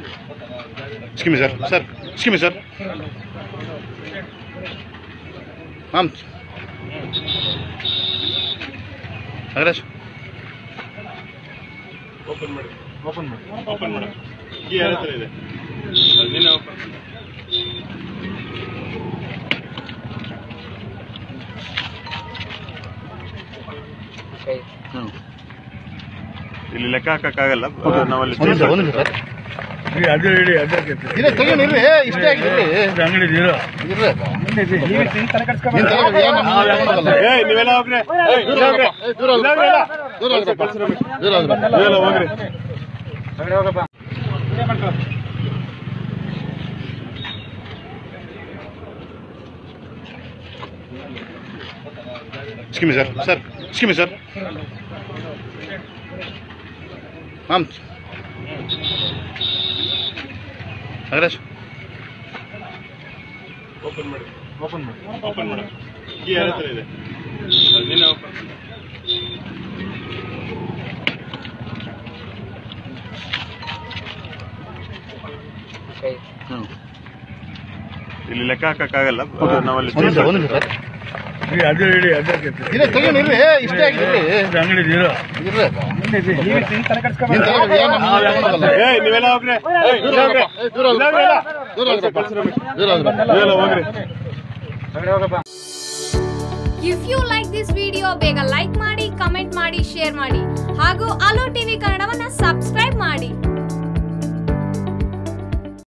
Excuse me, sir. Sir, excuse me, sir. Ma'am. Nagaraj open ಮಾಡಿ open ಮಾಡಿ open ಮಾಡಿ key ಯಾರ ಹತ್ರ ಇದೆ ನಿನ್ನೆ ಓಪನ್ ಹ್ಞೂ ಇಲ್ಲಿ ಲೆಕ್ಕ ಹಾಕಕ್ಕಾಗಲ್ಲ ನಾವಲ್ಲಿ ಒಂದು ನಿಮಿಷ ಒಂದು ನಿಮಿಷ ಸರ್ ಅದು ಹೇಳಿ ಅದಕ್ಕೆ ಇದೆ ತೆಗೀನಿ ಇರ್ರಿ ಇಷ್ಟೇ ಆಗಿರ್ರಿ ಅಂಗಡಿ ಇರೋ ಇರ್ರಿ ನೀನ್ ತಲೆ ಏನ್ ನಮ್ಮ ಮನೆ ಮಾಡೋದಲ್ಲ. ಏಯ್ ನೀವೆಲ್ಲ ಹೋಗ್ರಿ ಏಯ್, ದೂರ ಹೋಗ್ರಿ. ಹೋಗ್ರಪ್ಪ. ಏ, ದೂರ ಹೋಗ್ರಪ್ಪ. ದೂರ ಹೋಗ್ರಪ್ಪ. ದೂರ ಹೋಗ್ರಪ್ಪ. ನೀವೆಲ್ಲ ಹೋಗ್ರಿ Excuse me, sir. Sir, excuse me, sir. Ma'am. Nagaraj open ಮಾಡಿ ಓಪನ್ ಮಾಡಿ ಓಪನ್ ಮಾಡಿ ಕೀ ಯಾರ ಹತ್ರ ಇದೆ ನಿನ್ನೆ ಓಪನ್ ಹ್ಞೂ ಇಲ್ಲಿ ಲೆಕ್ಕ ಹಾಕಕ್ಕಾಗಲ್ಲ ನಾವಲ್ಲಿ ಒಂದು ನಿಮಿಷ ಒಂದು ನಿಮಿಷ ಸರ್ ಅದು ಹೇಳಿ ಅದಕ್ಕೆ ಇದೆ ತೆಗೀನಿ ಇರ್ರಿ ಇಷ್ಟೇ ಆಗಿರ್ರಿ ಅಂಗಡಿ ಇರೋ ಇರ್ರಿ ನೀನ್ ತಲೆ ಏನ್ ನಮ್ಮ ಮನೆ ಮಾಡೋದಲ್ಲ. ಏಯ್ ನೀವೆಲ್ಲ ಹೋಗ್ರಿ ಏಯ್, ದೂರ ಹೋಗ್ರಿ. ಹೋಗ್ರಪ್ಪ. ಏ, ದೂರ ಹೋಗ್ರಪ್ಪ. ದೂರ ಹೋಗ್ರಪ್ಪ. ದೂರ ಹೋಗ್ರಪ್ಪ. ನೀವೆಲ್ಲ ಹೋಗ್ರಿ if you like this video ಬೇಗ ಲೈಕ್ ಮಾಡಿ ಕಮೆಂಟ್ ಮಾಡಿ ಶೇರ್ ಮಾಡಿ ಹಾಗೂ ಅಲೋ ಟಿವಿ ಕನ್ನಡವನ್ನ ಸಬ್ಸ್ಕ್ರೈಬ್ ಮಾಡಿ